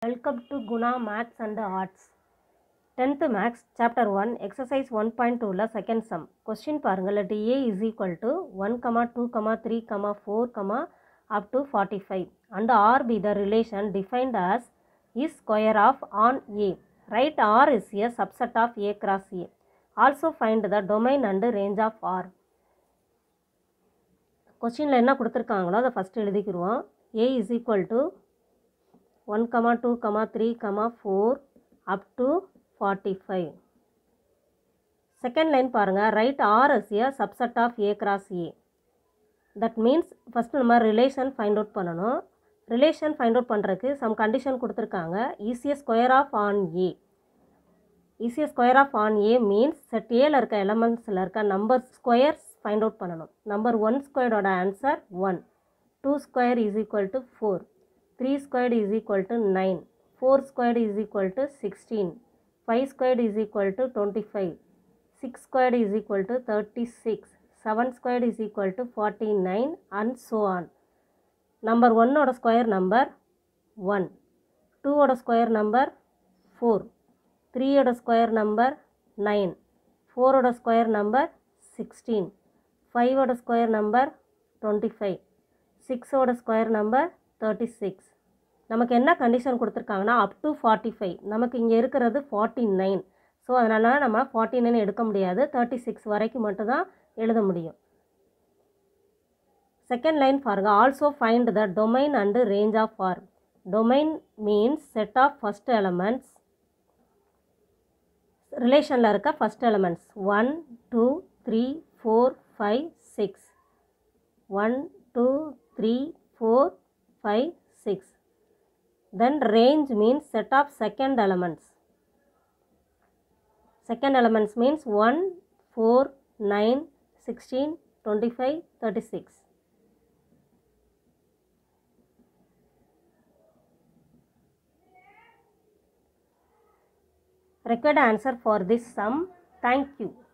Welcome to Guna Maths and Arts. 10th Maths Chapter 1 Exercise 1.2 ல second sum. Question பாருங்க let A is equal to 1, 2, 3, 4, up to 45 and R be the relation defined as is square of on A. Write R is a subset of A cross A. Also find the domain and range of R. கொஸ்டினில் என்ன கொடுத்துருக்காங்களோ அதை first எழுதிக்கிடுவோம் A is equal to one comma two comma three comma four up to forty five second line பாருங்கள் right R is a subset of A cross A that means first நம்ம relation find out பண்ணணும் relation find out பண்ணுறதுக்கு some condition கொடுத்துருக்காங்க is a square of an A is a square of an A means set ஏல இருக்க எலமெண்ட்ஸில் இருக்க number squares find out பண்ணணும் number one ஸ்கொயரோட answer one two square is equal to four three squared is equal to nine four squared is equal to sixteen five squared is equal to twenty five six squared is equal to thirty six seven squared is equal to forty nine and so on number ஒன்னோட square number one டூவோட square number four த்ரீயோட square number nine ஃபோரோட square number sixteen ஃபைவோட square number twenty five சிக்ஸோட square number thirty six நமக்கு என்ன condition கொடுத்துருக்காங்கன்னா அப் to forty five நமக்கு இங்கே இருக்கிறது ஃபார்ட்டி நைன் ஸோ அதனால் நம்ம ஃபார்ட்டி நைன் எடுக்க முடியாது தேர்ட்டி சிக்ஸ் வரைக்கும் மட்டும்தான் எழுத முடியும் செகண்ட் லைன் பாருங்க also find the domain and range of R domain means set of first elements ரிலேஷனில் இருக்க first elements one two three four five six one two three four five six then range means set of second elements second elements means one four nine sixteen twenty five thirty six required answer for this sum. Thank you.